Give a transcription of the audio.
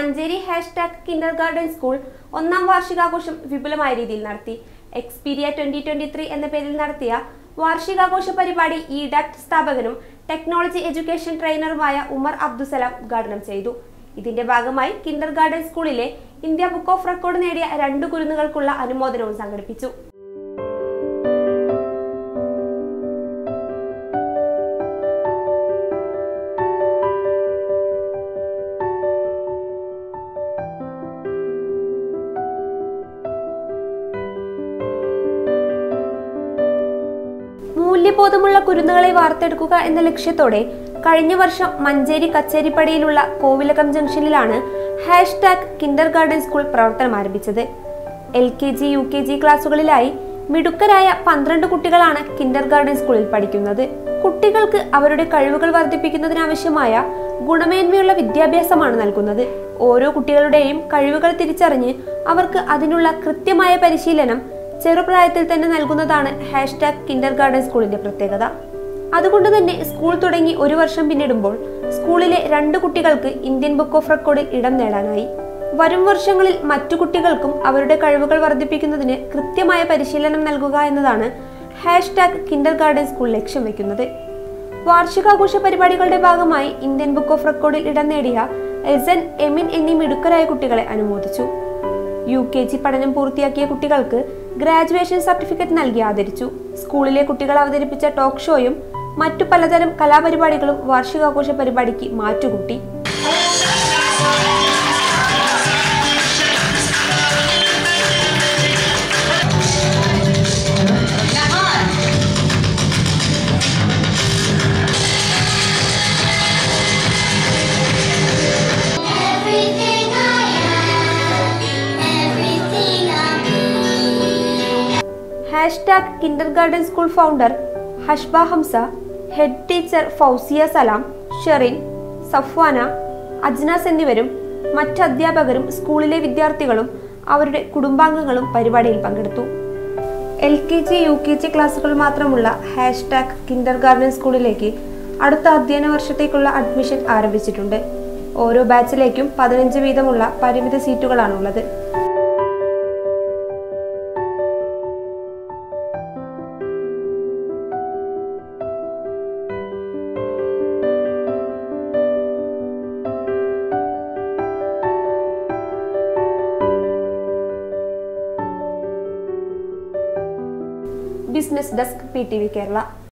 Manjeri hashtag kindergarten school ഒന്നാം വാർഷികാഘോഷം വിപുലമായ രീതിയിൽ നടത്തി എക്സ്പീരിയ ട്വന്റി ട്വന്റി ത്രീ എന്ന പേരിൽ നടത്തിയ വാർഷികാഘോഷ പരിപാടി ഇ ഡാക്ട് സ്ഥാപകനും ടെക്നോളജി എഡ്യൂക്കേഷൻ ട്രെയിനറുമായ ഉമർ അബ്ദുസലാം ഉദ്ഘാടനം ചെയ്തു ഇതിന്റെ ഭാഗമായി കിൻഡർ ഗാർഡൻ സ്കൂളിലെ ഇന്ത്യ ബുക്ക് ഓഫ് റെക്കോർഡ് നേടിയ രണ്ട് കുരുന്നുകൾക്കുള്ള അനുമോദനവും സംഘടിപ്പിച്ചു മൂല്യബോധമുള്ള കുരുന്നുകളെ വാർത്തെടുക്കുക എന്ന ലക്ഷ്യത്തോടെ കഴിഞ്ഞ വർഷം മഞ്ചേരി കച്ചേരിപ്പടിയിലുള്ള കോവിലകം ജംഗ്ഷനിലാണ് ഹാഷ്ടാഗ് കിൻഡർ ഗാർഡൻ സ്കൂൾ പ്രവർത്തനം ആരംഭിച്ചത് L K G U K G ക്ലാസുകളിലായി മിടുക്കരായ പന്ത്രണ്ട് കുട്ടികളാണ് കിൻഡർ ഗാർഡൻ സ്കൂളിൽ പഠിക്കുന്നത് കുട്ടികൾക്ക് അവരുടെ കഴിവുകൾ വർദ്ധിപ്പിക്കുന്നതിനാവശ്യമായ ഗുണമേന്മയുള്ള വിദ്യാഭ്യാസമാണ് നൽകുന്നത് ഓരോ കുട്ടികളുടെയും കഴിവുകൾ തിരിച്ചറിഞ്ഞ് അവർക്ക് അതിനുള്ള കൃത്യമായ പരിശീലനം ചെറുപ്രായത്തിൽ തന്നെ നൽകുന്നതാണ് ഹാഷ്ടാഗ് കിൻഡർ ഗാർഡൻ സ്കൂളിന്റെ പ്രത്യേകത അതുകൊണ്ട് തന്നെ സ്കൂൾ തുടങ്ങി ഒരു വർഷം പിന്നിടുമ്പോൾ സ്കൂളിലെ രണ്ട് കുട്ടികൾക്ക് ഇന്ത്യൻ ബുക്ക് ഓഫ് റെക്കോർഡിൽ ഇടം നേടാനായി വരും വർഷങ്ങളിൽ മറ്റു കുട്ടികൾക്കും അവരുടെ കഴിവുകൾ വർദ്ധിപ്പിക്കുന്നതിന് കൃത്യമായ പരിശീലനം നൽകുക എന്നതാണ് ഹാഷ്ടാഗ് കിൻഡർ ഗാർഡൻ സ്കൂൾ ലക്ഷ്യം വെക്കുന്നത് വാർഷികാഘോഷ പരിപാടികളുടെ ഭാഗമായി ഇന്ത്യൻ ബുക്ക് ഓഫ് റെക്കോർഡിൽ ഇടം നേടിയ എസൻ എമിൻ എന്നീ മിടുക്കരായ കുട്ടികളെ അനുമോദിച്ചു യു കെ ജി പഠനം പൂർത്തിയാക്കിയ കുട്ടികൾക്ക് ഗ്രാജുവേഷൻ സർട്ടിഫിക്കറ്റ് നൽകി ആദരിച്ചു സ്കൂളിലെ കുട്ടികൾ അവതരിപ്പിച്ച ടോക്ക് ഷോയും മറ്റു പലതരം കലാപരിപാടികളും വാർഷികാഘോഷ പരിപാടിക്ക് മാറ്റുകൂട്ടി Everything I am, everything I need. Hashtag kindergarten school founder Hashba Hamsa head teacher Fousiya Salam Sherin Safwana Ajnas എന്നിവരും മറ്റ് അധ്യാപകരും സ്കൂളിലെ വിദ്യാർത്ഥികളും അവരുടെ കുടുംബാംഗങ്ങളും പരിപാടിയിൽ പങ്കെടുത്തു L K G U K G ക്ലാസ്സുകൾ മാത്രമുള്ള ഹാഷ്ടാഗ് കിൻഡർ ഗാർഡൻ സ്കൂളിലേക്ക് അടുത്ത അധ്യയന വർഷത്തേക്കുള്ള അഡ്മിഷൻ ആരംഭിച്ചിട്ടുണ്ട് ഓരോ ബാച്ചിലേക്കും പതിനഞ്ച് വീതമുള്ള പരിമിത സീറ്റുകളാണുള്ളത് business desk P T V Kerala